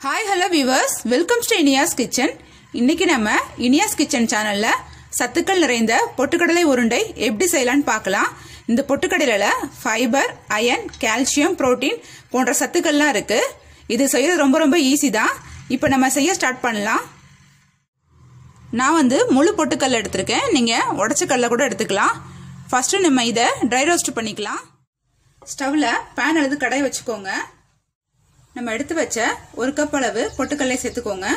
hi hello viewers welcome to Iniya's kitchen இன்னைக்கு நம்ம Iniya's kitchen சேனல்ல சத்துக்கள் நிறைந்த பொட்டுக்கடலை உருண்டை எப்படி செய்யலாம்னு பார்க்கலாம் இந்த பொட்டுக்கடலையில ஃபைபர் அயன் கால்சியம் புரோட்டீன் போன்ற சத்துக்கள்லாம் இருக்கு இது செய்யறது ரொம்ப ரொம்ப ஈஸி தான் இப்போ நம்ம செய்ய ஸ்டார்ட் பண்ணலாம் நான் வந்து முழு பொட்டுக்கல்ல எடுத்திருக்கேன் நீங்க உடச்ச கல்ல கூட எடுத்துக்கலாம் ஃபர்ஸ்ட் நம்ம இதை ட்ரை ரோஸ்ட் பண்ணிக்கலாம் ஸ்டவ்ல பேன் அல்லது கடாய் வச்சுக்கோங்க நம்ம எடுத்து வச்ச ஒரு கப் அளவு பொட்டுக்கல்லை சேர்த்துக்கோங்க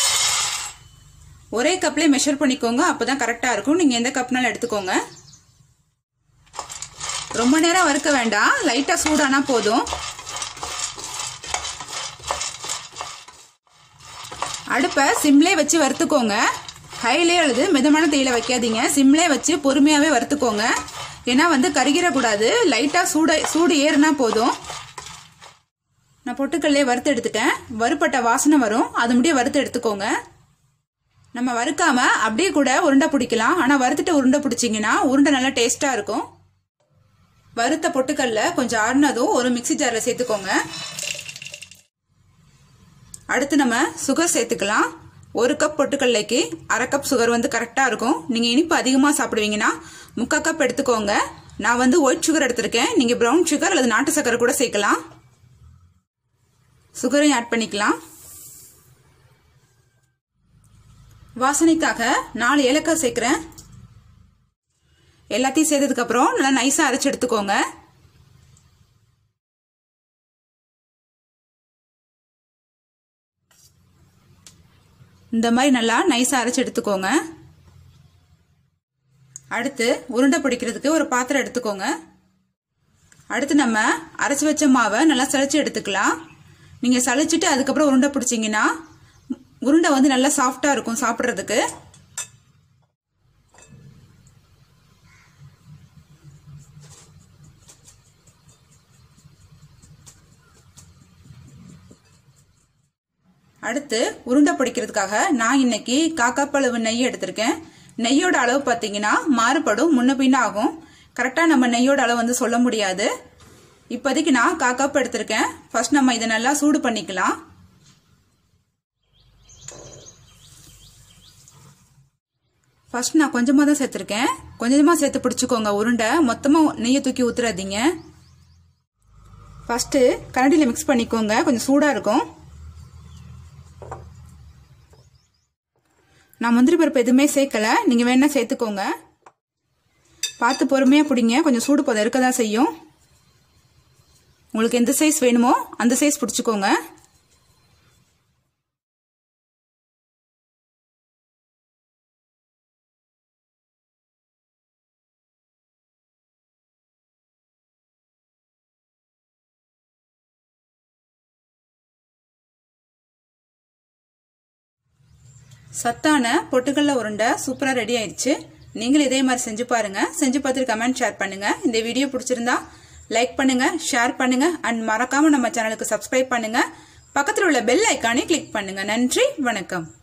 ஒரே கப்லேயே மெஷர் பண்ணிக்கோங்க அப்பதான் கரெக்டா இருக்கும் நீங்க எந்த கப்னாலும் எடுத்துக்கோங்க ரொம்ப நேரம் வறுக்க வேண்டாம் லைட்டா சூடானா போதும் அடுப்பை சிம்லே வச்சு வறுத்துக்கோங்க ஹைலே அல்லது மிதமான தீயில வைக்காதீங்க சிம்லே வச்சு பொறுமையாவே வறுத்துக்கோங்க ஏன்னா வந்து கருகிடக்கூடாது லைட்டா சூட சூடு ஏறுனா போதும் நான் பொட்டுக்கல்லே வறுத்து எடுத்துட்டேன் வறுப்பட்ட வாசனை வரும் அது முடிய வறுத்து எடுத்துக்கோங்க நம்ம வறுக்காம அப்படியே கூட உருண்டை பிடிக்கலாம் ஆனா வறுத்துட்டு உருண்டை பிடிச்சிங்கன்னா உருண்டை நல்லா டேஸ்டா இருக்கும் வறுத்த பொட்டுக்கல்ல கொஞ்சம் ஆறுனதும் ஒரு மிக்சி ஜாரில் சேர்த்துக்கோங்க அடுத்து நம்ம சுகர் சேர்த்துக்கலாம் ஒரு கப் பொட்டுக்கல்லைக்கு அரை கப் சுகர் வந்து கரெக்டாக இருக்கும் நீங்கள் இனிப்பு அதிகமாக சாப்பிடுவீங்கன்னா முக்கால் கப் எடுத்துக்கோங்க நான் வந்து ஒயிட் சுகர் எடுத்திருக்கேன் நீங்கள் ப்ரௌன் சுகர் அல்லது நாட்டு சக்கரை கூட சேர்க்கலாம் சுகரையும் ஆட் பண்ணிக்கலாம் வாசனைக்காக நாலு ஏலக்காய் சேர்க்குறேன் எல்லாத்தையும் சேர்த்ததுக்கு அப்புறம் நல்லா நைஸாக அரைச்சி எடுத்துக்கோங்க இந்த மாதிரி நல்லா நைஸாக அரைச்சி எடுத்துக்கோங்க அடுத்து உருண்டை பிடிக்கிறதுக்கு ஒரு பாத்திரம் எடுத்துக்கோங்க அடுத்து நம்ம அரைச்சி வச்ச மாவை நல்லா சளிச்சு எடுத்துக்கலாம் நீங்கள் சளிச்சுட்டு அதுக்கப்புறம் உருண்டை பிடிச்சிங்கன்னா உருண்டை வந்து நல்லா சாஃப்டாக இருக்கும் சாப்பிட்றதுக்கு அடுத்து உருண்டை பிடிக்கிறதுக்காக நான் இன்னைக்கு காக்காப்பளவு நெய் எடுத்திருக்கேன் நெய்யோட அளவு பார்த்தீங்கன்னா மாறுபடும் முன்ன பின்ன ஆகும் கரெக்டாக நம்ம நெய்யோட அளவு வந்து சொல்ல முடியாது இப்போதைக்கு நான் காக்காப்பு எடுத்திருக்கேன் ஃபர்ஸ்ட் நம்ம இதை நல்லா சூடு பண்ணிக்கலாம் ஃபர்ஸ்ட் நான் கொஞ்சமாக தான் சேர்த்துருக்கேன் கொஞ்சமாக சேர்த்து பிடிச்சிக்கோங்க உருண்டை மொத்தமாக நெய்யை தூக்கி ஊற்றுறாதீங்க ஃபஸ்ட்டு கரண்டியில் மிக்ஸ் பண்ணிக்கோங்க கொஞ்சம் சூடாக இருக்கும் நான் முந்திரி பருப்பு எதுவுமே சேர்க்கல நீங்கள் வேணா சேர்த்துக்கோங்க பார்த்து பொறுமையாக பிடிங்க கொஞ்சம் சூடு பதம் இருக்க தான் செய்யும் உங்களுக்கு எந்த சைஸ் வேணுமோ அந்த சைஸ் பிடிச்சிக்கோங்க சத்தான பொட்டுக்கல்ல உருண்டை சூப்பராக ரெடி ஆயிடுச்சு நீங்களும் இதே மாதிரி செஞ்சு பாருங்க செஞ்சு பார்த்துட்டு கமெண்ட் ஷேர் பண்ணுங்க இந்த வீடியோ பிடிச்சிருந்தா லைக் பண்ணுங்க ஷேர் பண்ணுங்க அண்ட் மறக்காம நம்ம சேனலுக்கு சப்ஸ்கிரைப் பண்ணுங்க பக்கத்தில் உள்ள பெல் ஐக்கானே கிளிக் பண்ணுங்க நன்றி வணக்கம்